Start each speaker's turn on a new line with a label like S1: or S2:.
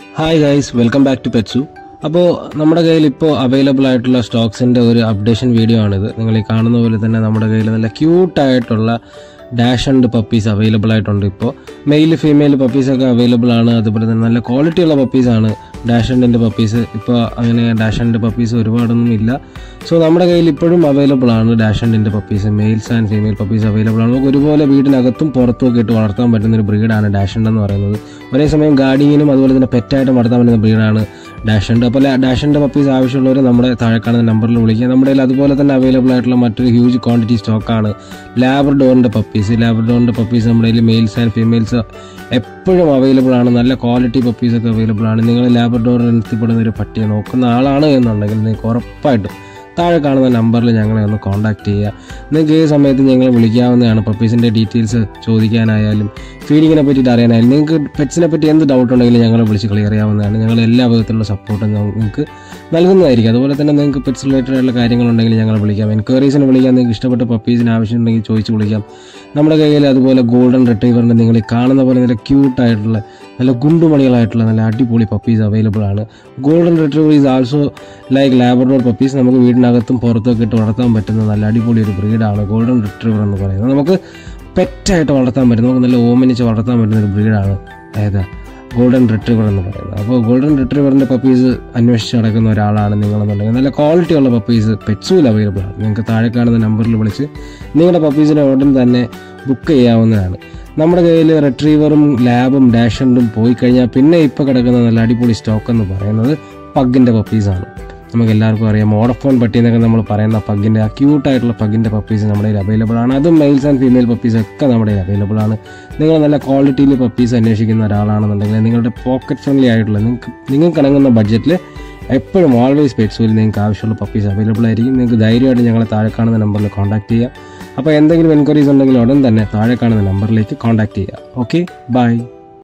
S1: hi guys welcome back to pets അപ്പോൾ നമ്മുടെ കയ്യിൽ ഇപ്പോൾ അവൈലബിൾ ആയിട്ടുള്ള സ്റ്റോക്സിൻ്റെ ഒരു അപ്ഡേഷൻ വീഡിയോ ആണിത് നിങ്ങൾ ഈ കാണുന്ന പോലെ തന്നെ നമ്മുടെ കയ്യിൽ നല്ല ക്യൂട്ടായിട്ടുള്ള ഡാഷ് ആൻഡ് പപ്പീസ് അവൈലബിൾ ആയിട്ടുണ്ട് ഇപ്പോൾ മെയിൽ ഫീമെയിൽ പപ്പീസൊക്കെ അവൈലബിൾ ആണ് അതുപോലെ തന്നെ നല്ല ക്വാളിറ്റി ഉള്ള പപ്പീസാണ് ഡാഷ് ആൻഡിൻ്റെ പപ്പീസ് ഇപ്പോൾ അങ്ങനെ ഡാഷ് ആൻഡ് പപ്പീസ് ഒരുപാടൊന്നും ഇല്ല സോ നമ്മുടെ കയ്യിൽ ഇപ്പോഴും അവൈലബിൾ ആണ് ഡാഷ് ആൻഡിൻ്റെ puppies males and female puppies available ആണ് നമുക്ക് ഒരുപോലെ വീടിനകത്തും പുറത്തും ഒക്കെ ഇട്ട് വളർത്താൻ പറ്റുന്ന ഒരു ബ്രീഡാണ് ഡാഷ് ആൻഡ് എന്ന് പറയുന്നത് ഒരേ സമയം ഗാർഡിങ്ങിനും അതുപോലെ തന്നെ പെറ്റായിട്ടും വളർത്താൻ പറ്റുന്ന ബ്രീഡാണ് ഡാഷ് ആൻഡ് അപ്പോൾ ഡാഷ് ആൻഡ് പപ്പീസ് ആവശ്യമുള്ളവർ നമ്മുടെ താഴെ കാണുന്ന നമ്പറിൽ വിളിക്കുക നമ്മുടെ കയ്യിൽ അതുപോലെ തന്നെ അവൈലബിൾ ആയിട്ടുള്ള മറ്റൊരു ഹ്യൂജ് ക്വാണ്ടിറ്റി സ്റ്റോക്കാണ് ലാബ്രഡോറിൻ്റെ പപ്പീസ് ലാബ്രഡോറിൻ്റെ പപ്പീസ് നമ്മുടെ കയ്യിൽ മെയിൽസ് ആൻഡ് ഫീമെയിൽസ് എപ്പോഴും അവൈലബിൾ ആണ് നല്ല ക്വാളിറ്റി പപ്പീസ് ഒക്കെ അവൈലബിൾ ആണ് നിങ്ങൾ ലാബ്രഡോറിൽ എത്തിപ്പെടുന്ന ഒരു പട്ടിയെ നോക്കുന്ന ആളാണ് എന്നുണ്ടെങ്കിൽ നിങ്ങൾക്ക് ഉറപ്പായിട്ടും താഴെ കാണുന്ന നമ്പറിൽ ഞങ്ങളെ ഒന്ന് കോൺടാക്ട് ചെയ്യുക നിങ്ങൾക്ക് ഏത് സമയത്ത് ഞങ്ങളെ വിളിക്കാവുന്നതാണ് പപ്പീസിൻ്റെ ഡീറ്റെയിൽസ് ചോദിക്കാനായാലും ഫീഡിങ്ങിനെ പറ്റിയിട്ട് അറിയാനായാലും നിങ്ങൾക്ക് പെറ്റ്സിനെ പറ്റി എന്ത് ഡൗട്ട് ഉണ്ടെങ്കിലും ഞങ്ങളെ വിളിച്ച് ക്ലിയർ ചെയ്യാവുന്നതാണ് ഞങ്ങൾ എല്ലാ വിധത്തിലുള്ള സപ്പോർട്ടും നിങ്ങൾക്ക് നൽകുന്നതായിരിക്കും അതുപോലെ തന്നെ നിങ്ങൾക്ക് പെറ്റ്സ് റിലേറ്റഡ് ആയിട്ടുള്ള കാര്യങ്ങളുണ്ടെങ്കിൽ ഞങ്ങളെ വിളിക്കാം എൻക്വയറീസിന് വിളിക്കാം നിങ്ങൾക്ക് ഇഷ്ടപ്പെട്ട പപ്പീസിന് ആവശ്യമുണ്ടെങ്കിൽ ചോദിച്ച് വിളിക്കാം നമ്മുടെ കയ്യിൽ അതുപോലെ ഗോൾഡൻ റിട്രീവറിൻ്റെ നിങ്ങൾ ഈ കാണുന്ന പോലെ നല്ല ക്യൂട്ടായിട്ടുള്ള നല്ല ഗുണ്ടുമണികളായിട്ടുള്ള നല്ല അടിപൊളി പപ്പീസ് അവൈലബിൾ ആണ് golden retriever is also like labrador puppies നമുക്ക് വീടിനകത്തും പുറത്തൊക്കെ ഇട്ട് വളർത്താൻ പറ്റുന്ന നല്ല അടിപൊളി ഒരു ബ്രീഡാണ് ഗോൾഡൻ റിട്രീവർ എന്ന് പറയുന്നത് നമുക്ക് പെറ്റായിട്ട് വളർത്താൻ പറ്റും നമുക്ക് നല്ല ഓമനിച്ച് വളർത്താൻ പറ്റുന്ന ഒരു ബ്രീഡാണ് ഏതാ ഗോൾഡൻ റിട്രീവർ എന്ന് പറയുന്നത് അപ്പോൾ ഗോൾഡൻ റിട്രീവറിൻ്റെ പപ്പീസ് അന്വേഷിച്ച് നടക്കുന്ന ഒരാളാണ് നിങ്ങളെന്നുണ്ടെങ്കിൽ നല്ല ക്വാളിറ്റി ഉള്ള പപ്പീസ് പെറ്റ്സൂൽ അവൈലബിൾ ആണ് നിങ്ങൾക്ക് താഴെ കാണുന്ന നമ്പറിൽ വിളിച്ച് നിങ്ങളുടെ പപ്പീസിനെ ഉടൻ തന്നെ ബുക്ക് ചെയ്യാവുന്നതാണ് നമ്മുടെ കയ്യിൽ റിട്രീവറും ലാബും ഡാഷൻഡും പോയി കഴിഞ്ഞാൽ പിന്നെ ഇപ്പോൾ കിടക്കുന്ന നല്ല അടിപൊളി സ്റ്റോക്ക് എന്ന് പറയുന്നത് പഗ്ഗിൻ്റെ പപ്പീസാണ് നമുക്ക് എല്ലാവർക്കും അറിയാം മോഡഫോൺ പട്ടി എന്നൊക്കെ നമ്മൾ പറയുന്ന പഗ്ഗിൻ്റെ ആ ക്യൂട്ടായിട്ടുള്ള പഗ്ഗിൻ്റെ പപ്പീസ് നമ്മുടെ കയ്യിൽ അവൈലബിൾ ആണ് അതും മെയിൽസ് ആൻഡ് ഫീമെയിൽ പപ്പീസ് ഒക്കെ നമ്മുടെ കയ്യിൽ അവൈലബിൾ ആണ് നിങ്ങൾ നല്ല ക്വാളിറ്റിയിൽ പപ്പീസ് അന്വേഷിക്കുന്ന ഒരാളാണെന്നുണ്ടെങ്കിൽ നിങ്ങളുടെ പോക്കറ്റ് ഫ്രണ്ട്ലി ആയിട്ടുള്ള നിങ്ങൾക്ക് നിങ്ങൾക്ക് ഇണങ്ങുന്ന ബഡ്ജറ്റിൽ എപ്പോഴും ഓൾവേസ് പെറ്റ്സൂരിൽ നിങ്ങൾക്ക് ആവശ്യമുള്ള പപ്പീസ് അവൈലബിൾ ആയിരിക്കും നിങ്ങൾക്ക് ധൈര്യമായിട്ട് ഞങ്ങളെ താഴെ കാണുന്ന നമ്പറിൽ കോൺടാക്ട് ചെയ്യുക അപ്പോൾ എന്തെങ്കിലും എൻക്വയറീസ് ഉണ്ടെങ്കിൽ ഉടൻ തന്നെ താഴെ കാണുന്ന നമ്പറിലേക്ക് കോൺടാക്ട് ചെയ്യുക ഓക്കെ ബൈ